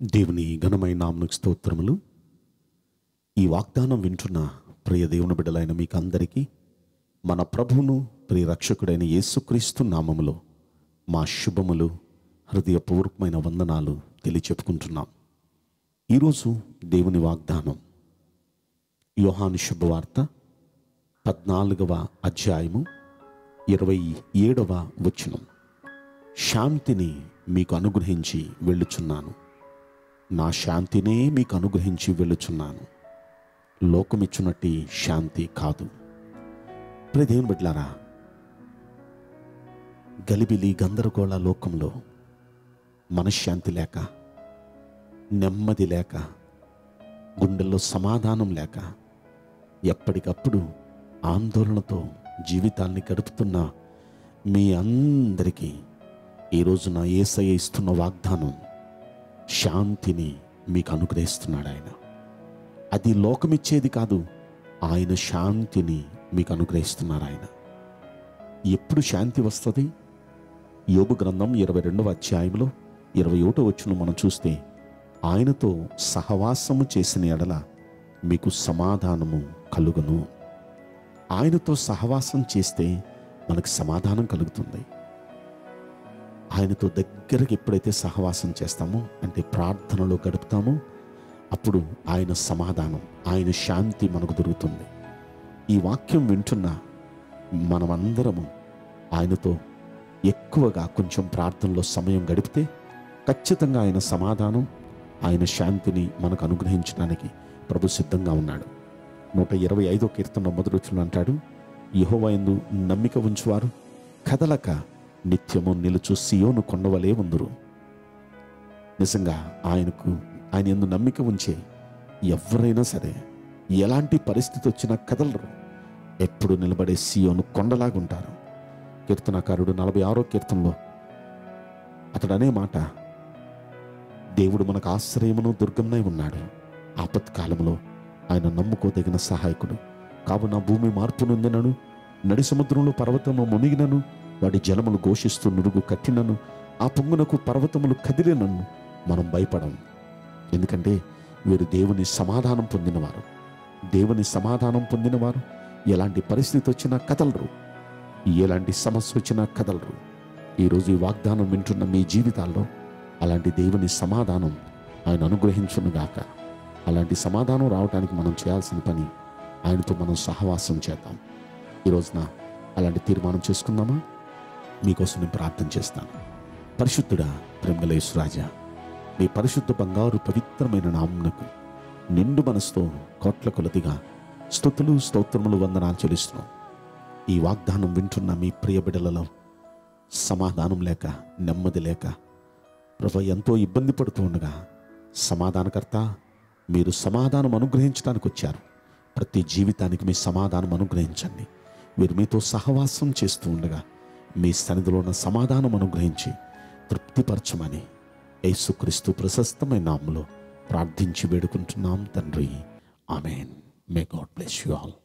దేవుని ఘనమైన నామకు స్తోత్రములు ఈ వాగ్దానం వింటున్న ప్రియ దేవుని బిడ్డలైన మీకు అందరికీ మన ప్రభువును ప్రియ రక్షకుడైన యేసుక్రీస్తు నామములో మా శుభములు హృదయపూర్వకమైన వందనాలు తెలియచెప్పుకుంటున్నాం ఈరోజు దేవుని వాగ్దానం యోహాను శుభవార్త పద్నాలుగవ అధ్యాయము ఇరవై ఏడవ వచనం శాంతిని మీకు అనుగ్రహించి వెళ్ళుచున్నాను నా శాంతినే మీకు అనుగ్రహించి వెళ్ళుచున్నాను లోకమిచ్చునట్టి శాంతి కాదు ప్రియ దేవుని బిడ్డలారా గలిబిలి గందరగోళ లోకంలో మనశ్శాంతి లేక నెమ్మది లేక గుండెల్లో సమాధానం లేక ఎప్పటికప్పుడు ఆందోళనతో జీవితాల్ని గడుపుతున్న మీ అందరికీ ఈరోజు నా ఏసయ్య ఇస్తున్న వాగ్దానం శాంతిని మీకు అనుగ్రహిస్తున్నాడు ఆయన అది లోకమిచ్చేది కాదు ఆయన శాంతిని మీకు అనుగ్రహిస్తున్నారు ఆయన ఎప్పుడు శాంతి వస్తుంది యోగు గ్రంథం ఇరవై రెండవ అధ్యాయంలో ఇరవై ఒకటో వచ్చిన మనం చూస్తే ఆయనతో సహవాసము చేసిన ఎడల మీకు సమాధానము కలుగును ఆయనతో సహవాసం చేస్తే మనకు సమాధానం కలుగుతుంది ఆయనతో దగ్గరకు ఎప్పుడైతే సహవాసం చేస్తామో అంటే ప్రార్థనలో గడుపుతామో అప్పుడు ఆయన సమాధానం ఆయన శాంతి మనకు దొరుకుతుంది ఈ వాక్యం వింటున్న మనమందరము ఆయనతో ఎక్కువగా కొంచెం ప్రార్థనలో సమయం గడిపితే ఖచ్చితంగా ఆయన సమాధానం ఆయన శాంతిని మనకు అనుగ్రహించడానికి ప్రభు సిద్ధంగా ఉన్నాడు నూట ఇరవై ఐదో కీర్తన మొదలుచులు అంటాడు యహోవయందు నమ్మిక ఉంచువారు కదలక నిత్యము నిలుచు సియోను కొండవలే ఉందురు నిజంగా ఆయనకు ఆయన ఎందు నమ్మిక ఉంచే ఎవరైనా సరే ఎలాంటి పరిస్థితి వచ్చినా కదలరు ఎప్పుడు నిలబడే సియోను కొండలాగుంటారు కీర్తనకారుడు నలభై ఆరో కీర్తనలో అతడు అనే మాట దేవుడు మనకు ఆశ్రయమును దుర్గంనై ఉన్నాడు ఆపత్కాలంలో ఆయన నమ్ముకోదగిన సహాయకుడు కావున భూమి మార్పు నొందినను నడి సముద్రంలో పర్వతము మునిగినను వాడి జలములు ఘోషిస్తూ నురుగు కట్టినను ఆ పొంగునకు పర్వతములు కదిలినను మనం భయపడం ఎందుకంటే వీరు దేవుని సమాధానం పొందినవారు దేవుని సమాధానం పొందినవారు ఎలాంటి పరిస్థితి వచ్చినా కదలరు ఎలాంటి సమస్య వచ్చినా కదలరు ఈరోజు ఈ వాగ్దానం వింటున్న మీ జీవితాల్లో అలాంటి దేవుని సమాధానం ఆయన అనుగ్రహించునుగాక అలాంటి సమాధానం రావడానికి మనం చేయాల్సిన పని ఆయనతో మనం సహవాసం చేద్దాం ఈ రోజున అలాంటి తీర్మానం చేసుకుందామా మీకోసం నేను ప్రార్థన చేస్తాను పరిశుద్ధుడా ప్రేమలేశ్వరాజా మీ పరిశుద్ధ బంగారు పవిత్రమైన నామునకు నిండు మనసుతో కోట్ల కొలదిగా స్థుతులు స్తోత్రములు వందనాలు చెల్లిస్తున్నాం ఈ వాగ్దానం వింటున్న మీ ప్రియ బిడలలో సమాధానం లేక నెమ్మది లేక ప్రభు ఎంతో ఇబ్బంది పడుతూ ఉండగా సమాధానకర్త మీరు సమాధానం అనుగ్రహించడానికి వచ్చారు ప్రతి జీవితానికి మీ సమాధానం అనుగ్రహించండి మీరు మీతో సహవాసం చేస్తూ ఉండగా మీ సన్నిధిలో ఉన్న సమాధానం అనుగ్రహించి తృప్తిపరచమని యేసుక్రీస్తు ప్రశస్తమైన నామములో ప్రార్థించి వేడుకుంటున్నాం తండ్రి amen may God bless you all